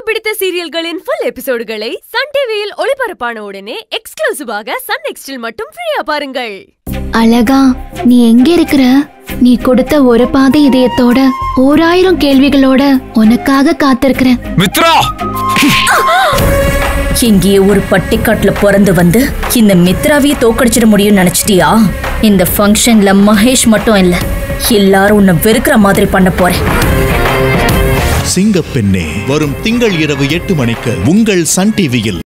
பிடித்த சீரியல்களின் full எபிசோடுகளை Sun டிவியில் ஒளிபரப்பான உடனே எக்ஸ்க்ளூசிவாக சன் நெக்ஸ்டில் மட்டும் ஃப்ரீயா பாருங்கள் அழகா நீ எங்க இருக்கிற நீ கொடுத்த ஒரு பாதை இதயத்தோட ஓராயிரம் கேள்விகளோட உனக்காக காத்திருக்கிறேன் மித்ரா இங்கேயே ஒரு பட்டிக்காட்டுல பிறந்து வந்து இந்த மித்ராவையே தோக்கடிச்சிட முடியும்னு நினைச்சிட்டியா இந்த ஃபங்க்ஷன்ல மகேஷ் மட்டும் இல்ல எல்லாரும் உன்னை வெறுக்கிற மாதிரி பண்ண போறேன் சிங்கப்பெண்ணே வரும் திங்கள் இரவு எட்டு மணிக்கு உங்கள் சன் டிவியில்